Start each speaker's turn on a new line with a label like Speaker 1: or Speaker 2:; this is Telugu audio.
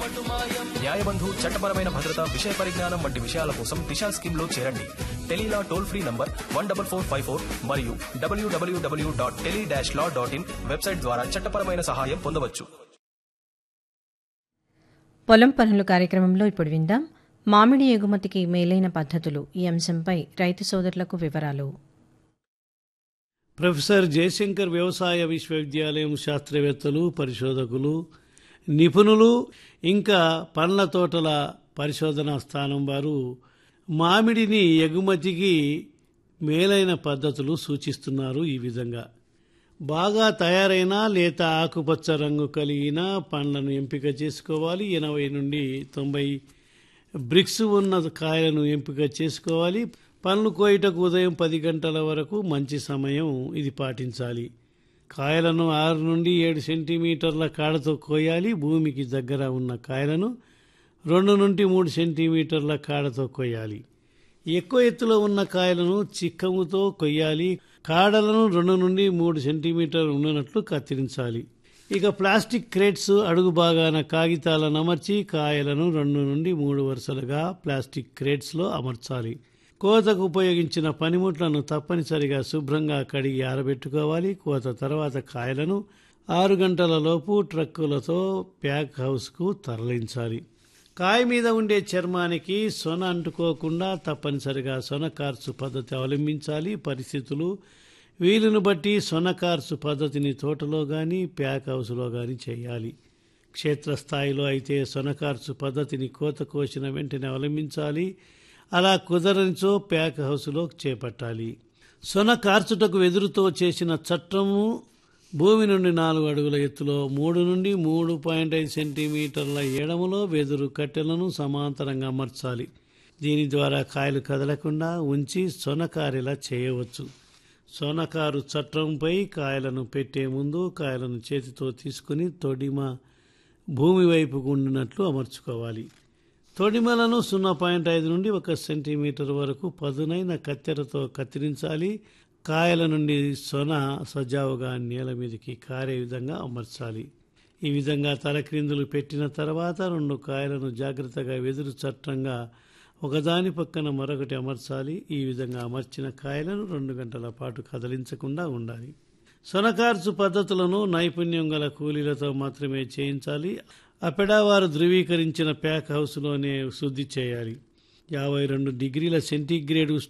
Speaker 1: న్యాయబంధు చట్టపరమైన భద్రత విషయ పరిజ్ఞానం వంటి విషయాల కోసం దిశా స్కీమ్ లో చేరండి tele law toll free number one double four five four మరియు WWW dot tele dash law dot in website ద్వారా చట్టపరమైన సహాయం పొందవచ్చు
Speaker 2: పొలం పనులు కార్యక్రమంలో ఇప్పుడు విందాం మామిడి ఎగుమతికి మేలైన పద్ధతులు ఈ అంశంపై రైతు సోదరులకు వివరాలు
Speaker 3: ప్రొఫెసర్ జయశంకర్ వ్యవసాయ విశ్వవిద్యాలయం శాస్త్రవేత్తలు పరిశోధకులు నిపుణులు ఇంకా పండ్ల తోటల పరిశోధనా స్థానం వారు మామిడిని ఎగుమతికి మేలైన పద్ధతులు సూచిస్తున్నారు ఈ విధంగా బాగా తయారైన లేత ఆకుపచ్చ రంగు కలిగిన పండ్లను ఎంపిక చేసుకోవాలి ఎనభై నుండి తొంభై బ్రిక్స్ ఉన్న కాయలను ఎంపిక చేసుకోవాలి పండ్లు కోయటకు ఉదయం పది గంటల వరకు మంచి సమయం ఇది పాటించాలి కాయలను ఆరు నుండి ఏడు సెంటీమీటర్ల కాడతో కోయాలి భూమికి దగ్గర ఉన్న కాయలను రెండు నుండి మూడు సెంటీమీటర్ల కాడతో కొయ్యాలి ఎక్కువ ఎత్తులో ఉన్న కాయలను చిక్కముతో కొయ్యాలి కాడలను రెండు నుండి మూడు సెంటీమీటర్లు ఉన్నట్లు కత్తిరించాలి ఇక ప్లాస్టిక్ క్రేట్స్ అడుగు భాగాన కాగితాలను అమర్చి కాయలను రెండు నుండి మూడు వరుసలుగా ప్లాస్టిక్ క్రేట్స్లో అమర్చాలి కోతకు ఉపయోగించిన పనిముట్లను తప్పనిసరిగా శుభ్రంగా కడిగి ఆరబెట్టుకోవాలి కోత తర్వాత కాయలను ఆరు గంటల లోపు ట్రక్కులతో ప్యాక్ హౌస్కు తరలించాలి కాయ మీద ఉండే చర్మానికి సొన అంటుకోకుండా తప్పనిసరిగా సొన కార్సు పద్ధతి అవలంబించాలి పరిస్థితులు వీలును బట్టి సొన కార్సు పద్ధతిని తోటలో కానీ ప్యాక్ హౌస్లో కానీ చేయాలి క్షేత్రస్థాయిలో అయితే సొనకార్సు పద్ధతిని కోత కోసిన వెంటనే అవలంబించాలి అలా కుదరనిచో ప్యాక్ హౌస్లో చేపట్టాలి సొన కార్చుటకు వెదురుతో చేసిన చట్టము భూమి నుండి నాలుగు అడుగుల ఎత్తులో మూడు నుండి మూడు పాయింట్ ఐదు సెంటీమీటర్ల ఎడములో వెదురు కట్టెలను సమాంతరంగా అమర్చాలి దీని ద్వారా కాయలు కదలకుండా ఉంచి సొనకారిలా చేయవచ్చు సొనకారు చట్రంపై కాయలను పెట్టే ముందు కాయలను చేతితో తీసుకుని తొడిమ భూమి వైపుకు ఉండినట్లు అమర్చుకోవాలి తొడిమలను సున్నా పాయింట్ ఐదు నుండి ఒక సెంటీమీటర్ వరకు పదునైన కత్తెరతో కత్తిరించాలి కాయల నుండి సొన సజావుగా నేల మీదకి కారే విధంగా అమర్చాలి ఈ విధంగా తలక్రిందులు పెట్టిన తర్వాత రెండు కాయలను జాగ్రత్తగా వెదురు చట్టంగా ఒకదాని పక్కన మరొకటి అమర్చాలి ఈ విధంగా అమర్చిన కాయలను రెండు గంటల పాటు కదిలించకుండా ఉండాలి సొనకార్చు పద్ధతులను నైపుణ్యం గల కూలీలతో మాత్రమే చేయించాలి అపెడావారు ధృవీకరించిన ప్యాక్ హౌస్లోనే శుద్ధి చేయాలి యాభై రెండు డిగ్రీల సెంటీగ్రేడ్